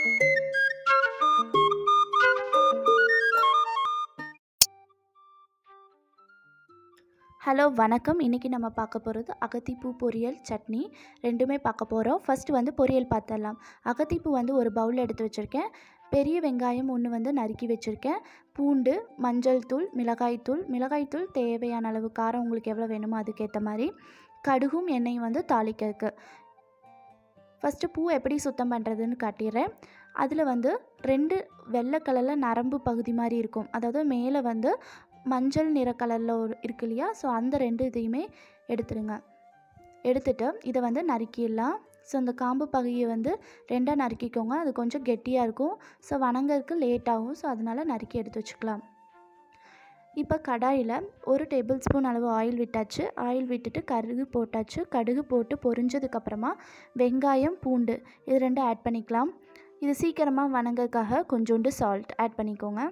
hello வணக்கம் இன்றைக்கி நம்ம பார்க்க போகிறது அகத்திப்பூ பொரியல் சட்னி ரெண்டுமே பார்க்க போகிறோம் ஃபஸ்ட்டு வந்து பொரியல் பார்த்துடலாம் அகத்திப்பூ வந்து ஒரு பவுல் எடுத்து வச்சுருக்கேன் பெரிய வெங்காயம் ஒன்று வந்து நறுக்கி வச்சுருக்கேன் பூண்டு மஞ்சள் தூள் மிளகாய்த்தூள் மிளகாய்த்தூள் தேவையான அளவு காரம் உங்களுக்கு எவ்வளோ வேணுமோ அதுக்கேற்ற மாதிரி கடுகும் எண்ணெயும் வந்து தாளிக்கிறதுக்கு ஃபஸ்ட்டு பூ எப்படி சுத்தம் பண்ணுறதுன்னு காட்டிடுறேன் அதில் வந்து ரெண்டு வெள்ளை கலரில் நரம்பு பகுதி மாதிரி இருக்கும் அதாவது மேலே வந்து மஞ்சள் நிற கலரில் ஒரு இருக்கு இல்லையா ஸோ அந்த ரெண்டு இதையுமே எடுத்துடுங்க எடுத்துட்டு இதை வந்து நறுக்கிடலாம் ஸோ அந்த காம்பு பகுதியை வந்து ரெண்டாக நறுக்கிக்கோங்க அது கொஞ்சம் கெட்டியாக இருக்கும் ஸோ வணங்கறதுக்கு லேட் ஆகும் ஸோ அதனால் நறுக்கி எடுத்து வச்சுக்கலாம் இப்போ கடாயில் ஒரு டேபிள் ஸ்பூன் அளவு ஆயில் விட்டாச்சு ஆயில் விட்டுட்டு கடுகு போட்டாச்சு கடுகு போட்டு பொரிஞ்சதுக்கப்புறமா வெங்காயம் பூண்டு இது ரெண்டும் ஆட் பண்ணிக்கலாம் இது சீக்கிரமாக வணங்கறதுக்காக கொஞ்சோண்டு சால்ட் ஆட் பண்ணிக்கோங்க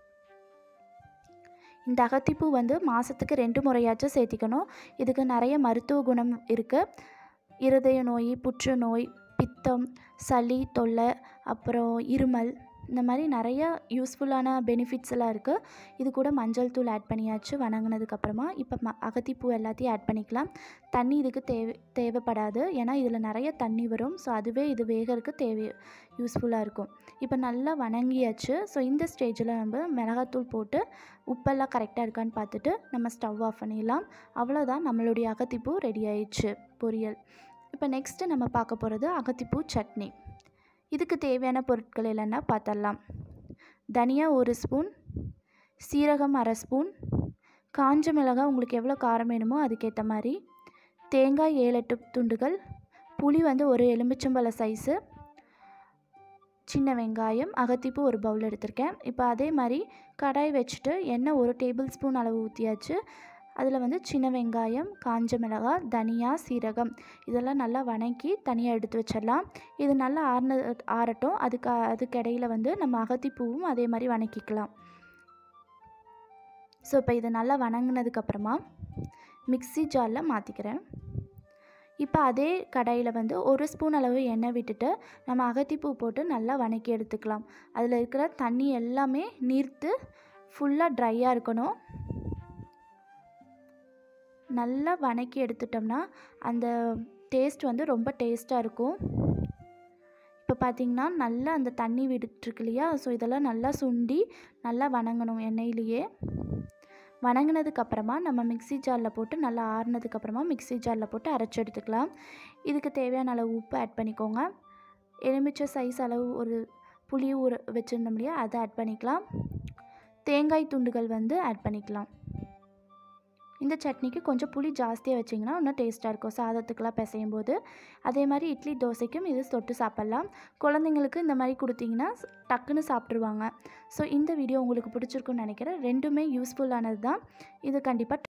இந்த அகத்திப்பூ வந்து மாதத்துக்கு ரெண்டு முறையாச்சும் சேர்த்திக்கணும் இதுக்கு நிறைய மருத்துவ குணம் இருக்குது இருதய நோய் புற்றுநோய் பித்தம் சளி தொல்லை அப்புறம் இருமல் இந்த மாதிரி நிறைய யூஸ்ஃபுல்லான பெனிஃபிட்ஸ் எல்லாம் இருக்குது இது கூட மஞ்சள் தூள் ஆட் பண்ணியாச்சு வணங்கினதுக்கப்புறமா இப்போ ம அகத்திப்பூ எல்லாத்தையும் ஆட் பண்ணிக்கலாம் தண்ணி இதுக்கு தேவை தேவைப்படாது ஏன்னா இதில் நிறைய தண்ணி வரும் ஸோ அதுவே இது வேகறதுக்கு தேவை யூஸ்ஃபுல்லாக இருக்கும் இப்போ நல்லா வணங்கியாச்சு ஸோ இந்த ஸ்டேஜில் நம்ம மிளகாத்தூள் போட்டு உப்பெல்லாம் கரெக்டாக இருக்கான்னு பார்த்துட்டு நம்ம ஸ்டவ் ஆஃப் பண்ணிடலாம் அவ்வளோதான் நம்மளுடைய அகத்திப்பூ ரெடி ஆயிடுச்சு பொரியல் இப்போ நெக்ஸ்ட்டு நம்ம பார்க்க போகிறது அகத்திப்பூ சட்னி இதுக்கு தேவையான பொருட்கள் இல்லைன்னா பார்த்துடலாம் தனியா ஒரு ஸ்பூன் சீரகம் அரை ஸ்பூன் காஞ்ச மிளகாய் உங்களுக்கு எவ்வளோ காரம் வேணுமோ அதுக்கேற்ற மாதிரி தேங்காய் ஏழு எட்டு துண்டுகள் புளி வந்து ஒரு எலுமிச்சம்பழ சைஸு சின்ன வெங்காயம் அகத்திப்பூ ஒரு பவுல் எடுத்திருக்கேன் இப்போ அதே மாதிரி கடாய் வச்சுட்டு எண்ணெய் ஒரு டேபிள் ஸ்பூன் அளவு ஊற்றியாச்சு அதில் வந்து சின்ன வெங்காயம் காஞ்ச மிளகாய் தனியா சீரகம் இதெல்லாம் நல்லா வணக்கி தனியாக எடுத்து வச்சிடலாம் இது நல்லா ஆறுன ஆறட்டும் அதுக்கு அதுக்கு இடையில வந்து நம்ம அகத்திப்பூவும் அதே மாதிரி வணக்கிக்கலாம் ஸோ இப்போ இது நல்லா வணங்கினதுக்கப்புறமா மிக்ஸி ஜாரில் மாற்றிக்கிறேன் இப்போ அதே கடாயில் வந்து ஒரு ஸ்பூன் அளவு எண்ணெய் விட்டுட்டு நம்ம அகத்திப்பூ போட்டு நல்லா வணக்கி எடுத்துக்கலாம் அதில் இருக்கிற தண்ணி எல்லாமே நீர்த்து ஃபுல்லாக ட்ரையாக இருக்கணும் நல்லா வணக்கி எடுத்துட்டோம்னா அந்த டேஸ்ட் வந்து ரொம்ப டேஸ்ட்டாக இருக்கும் இப்போ பார்த்திங்கன்னா நல்லா அந்த தண்ணி விட்டுருக்கு இல்லையா ஸோ இதெல்லாம் நல்லா சுண்டி நல்லா வணங்கணும் எண்ணெயிலேயே வணங்கினதுக்கப்புறமா நம்ம மிக்ஸி ஜாரில் போட்டு நல்லா ஆறுனதுக்கப்புறமா மிக்ஸி ஜாரில் போட்டு அரைச்சி எடுத்துக்கலாம் இதுக்கு தேவையான அளவு உப்பு ஆட் பண்ணிக்கோங்க எலுமிச்சை சைஸ் அளவு ஒரு புளி ஊற வச்சுருந்தோம் இல்லையா அதை ஆட் பண்ணிக்கலாம் தேங்காய் துண்டுகள் வந்து ஆட் பண்ணிக்கலாம் இந்த சட்னிக்கு கொஞ்சம் புளி ஜாஸ்தியாக வச்சிங்கன்னா இன்னும் டேஸ்ட்டாக இருக்கும் சாதத்துக்கெலாம் பிசையும் போது அதே மாதிரி இட்லி தோசைக்கும் இது தொட்டு சாப்பிட்லாம் குழந்தைங்களுக்கு இந்த மாதிரி கொடுத்தீங்கன்னா டக்குன்னு சாப்பிட்ருவாங்க ஸோ இந்த வீடியோ உங்களுக்கு பிடிச்சிருக்குன்னு நினைக்கிறேன் ரெண்டுமே யூஸ்ஃபுல்லானது தான் இது கண்டிப்பாக